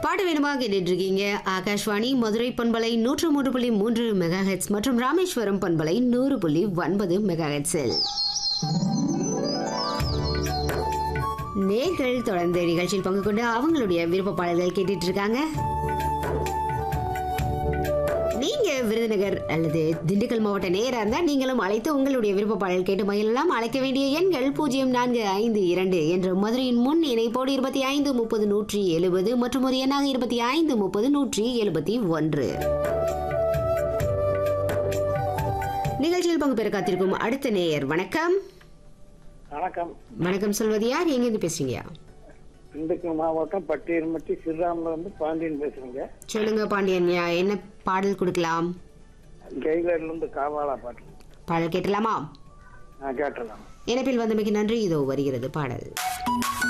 பாட்டு வேணுமா கேட்டுட்டு இருக்கீங்க ஆகாஷ்வாணி மதுரை பண்பலை நூற்று மூன்று புள்ளி மூன்று மெகா ஹெட்ஸ் மற்றும் ராமேஸ்வரம் பண்பலை நூறு புள்ளி ஒன்பது மெகா ஹெட்ஸில் நேர்கள் தொடர்ந்து நிகழ்ச்சியில் பங்கு கொண்டு அவங்களுடைய விருப்ப பாடல்கள் கேட்டுட்டு இருக்காங்க நீங்க விருதுநகர் அல்லது திண்டுக்கல் மாவட்ட நேரா இருந்தா நீங்களும் அழைத்து உங்களுடைய விருப்ப பாடல் கேட்டு மகிழலாம் அழைக்க வேண்டிய எண்கள் பூஜ்ஜியம் நான்கு ஐந்து இரண்டு என்ற மதுரையின் முன் இணைப்போடு இருபத்தி ஐந்து முப்பது நூற்றி எழுபது மற்றும் ஒரு எண்ணாக இருபத்தி ஐந்து முப்பது நூற்றி எழுபத்தி ஒன்று நிகழ்ச்சியில் பங்கு பெற காத்திருக்கும் அடுத்த நேயர் வணக்கம் வணக்கம் வணக்கம் சொல்வது யார் எங்கிருந்து பேசுறீங்க திண்டுக்கல் மாவட்டம் பட்டியல்மட்டி ஸ்ரீராமில் இருந்து பாண்டியன் பேசுறேங்க சொல்லுங்க பாண்டியன் யா, என்ன பாடல் கொடுக்கலாம் ஜெயிலர்ல இருந்து காவாலா பாட்டு பாடல் கேட்டலாமா நான் கேட்டலாம் இணைப்பில் வந்தமைக்கு நன்றி இதோ வருகிறது பாடல்